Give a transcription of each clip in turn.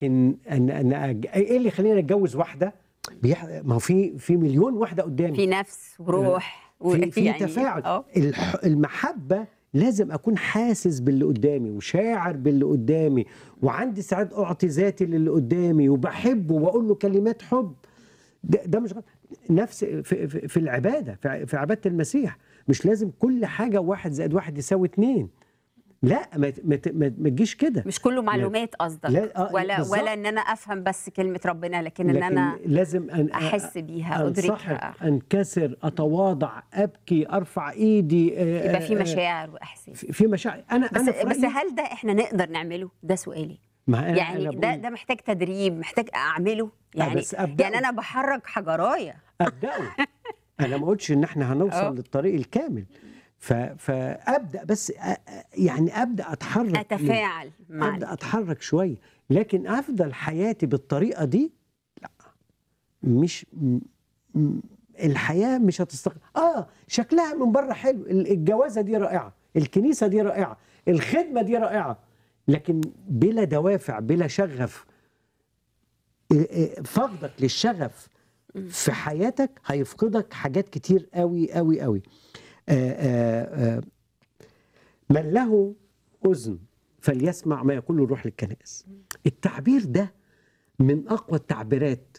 ان ان ان أج- ايه اللي يخليني اتجوز واحده بيح... ما هو في في مليون واحده قدامي في نفس وروح في, في يعني- تفاعل اه الح... المحبه لازم اكون حاسس باللي قدامي وشاعر باللي قدامي وعندي ساعات اعطي ذاتي للي قدامي وبحبه واقول له كلمات حب ده, ده مش غلط. نفس في, في, في العباده في, في عباده المسيح مش لازم كل حاجه واحد زائد واحد يساوي اتنين لا ما ما ما, ما تجيش كده مش كله معلومات قصدك لا، آه، ولا بالظبط. ولا ان انا افهم بس كلمه ربنا لكن ان لكن انا لازم أن احس بيها ادركها انصحك انكسر اتواضع ابكي ارفع ايدي آه، يبقى في آه، مشاعر واحساس في في مشاعر انا بس انا في بس رأيي- هل ده احنا نقدر نعمله ده سؤالي ما أنا يعني أنا ده بقول ده محتاج تدريب محتاج اعمله يعني بس أبدأه. يعني انا بحرك حجرايه ابداه انا ما قلتش ان احنا هنوصل آه. للطريق الكامل ف... فابدا بس أ- أ- يعني ابدا اتحرك اتفاعل مع ابدا اتحرك شويه لكن افضل حياتي بالطريقه دي لا مش م... م... الحياه مش هتستقر اه شكلها من بره حلو ال- الجوازه دي رائعه الكنيسه دي رائعه الخدمه دي رائعه لكن بلا دوافع بلا شغف إيه إيه فقدك للشغف في حياتك هيفقدك حاجات كتير قوي قوي قوي آه، آه، آه، من له اذن فليسمع ما يقوله الروح للكنائس التعبير ده من اقوى التعبيرات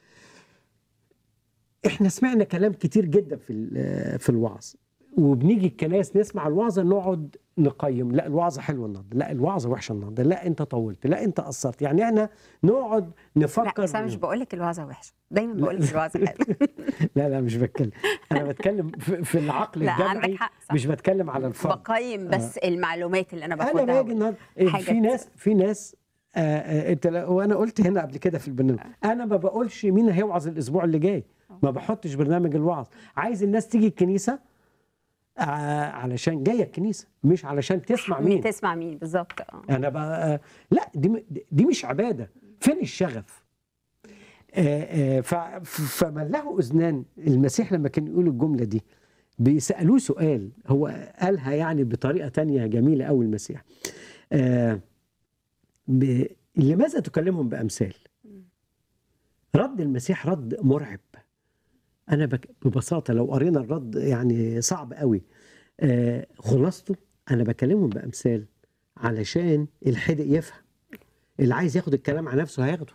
احنا سمعنا كلام كتير جدا في ال- في الوعظ وبنيجي الكنائس نسمع الوعظه نقعد نقيم لا الوعظه حلوه النهارده لا الوعظه وحشه النهارده لا انت طولت لا انت قصرت يعني احنا نقعد نفكر لا بس انا مش بقول لك الوعظه وحشه دايما بقول لك الوعظه حلوه لا لا مش بتكلم انا بتكلم في, في العقل لا الجمعي عندك حق صح مش بتكلم على الفرد بقيم بس المعلومات اللي انا انا باخدها باجي النهارده في حاجات. ناس في ناس آه آه انت لا- وانا قلت هنا قبل كده في البرنامج انا ما بقولش مين هيوعظ الاسبوع اللي جاي ما بحطش برنامج الوعظ عايز الناس تيجي الكنيسه آه علشان جايه الكنيسه مش علشان تسمع مين مين تسمع مين بالظبط اه انا بقى آه، لا دي م- دي مش عباده فين الشغف آه، آه، ف- فمن له اذنان المسيح لما كان يقول الجمله دي بيسالوه سؤال هو قالها يعني بطريقه تانية جميله قوي المسيح آه، ب- لماذا تكلمهم بامثال رد المسيح رد مرعب انا بك ببساطه لو قرينا الرد يعني صعب قوي آه، خلاصته انا بكلمهم بامثال علشان الحدق يفهم اللي عايز ياخد الكلام على نفسه هياخده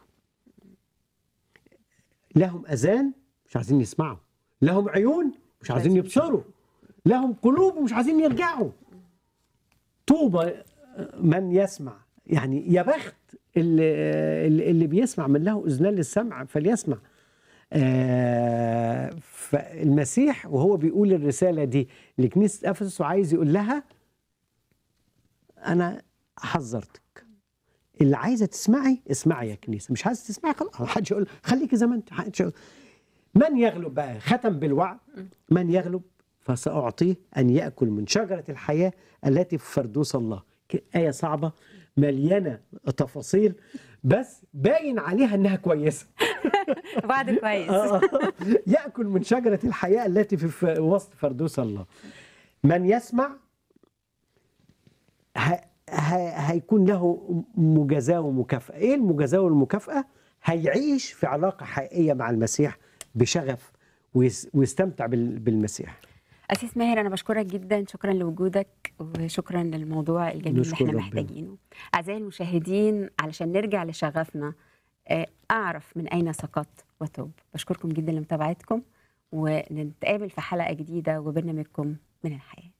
لهم اذان مش عايزين يسمعوا لهم عيون مش عايزين يبصروا لهم قلوب ومش عايزين يرجعوا طوبى من يسمع يعني يا بخت اللي, اللي اللي بيسمع من له اذنان للسمع فليسمع آه فالمسيح وهو بيقول الرساله دي لكنيسه افسس وعايز يقول لها انا حذرتك اللي عايزه تسمعي اسمعي يا كنيسه مش عايزه تسمعي خلاص محدش يقول خليكي زي ما انت محدش يقول. من يغلب بقى ختم بالوعد من يغلب فساعطيه ان ياكل من شجره الحياه التي في فردوس الله ك- ايه صعبه مليانه تفاصيل بس باين عليها انها كويسه بعد كويس آه. ياكل من شجره الحياه التي في في وسط فردوس الله من يسمع ه- ه- هيكون له مجازاه ومكافاه ايه المجازاه والمكافاه هيعيش في علاقه حقيقيه مع المسيح بشغف ويس- ويستمتع بال- بالمسيح أسيس ماهر أنا بشكرك جدا شكرا لوجودك وشكرا للموضوع الجميل اللي نشكر احنا ربنا. محتاجينه أعزائي المشاهدين علشان نرجع لشغفنا آه، أعرف من أين سقطت وتوب بشكركم جدا لمتابعتكم ونتقابل في حلقة جديدة وبرنامجكم من الحياة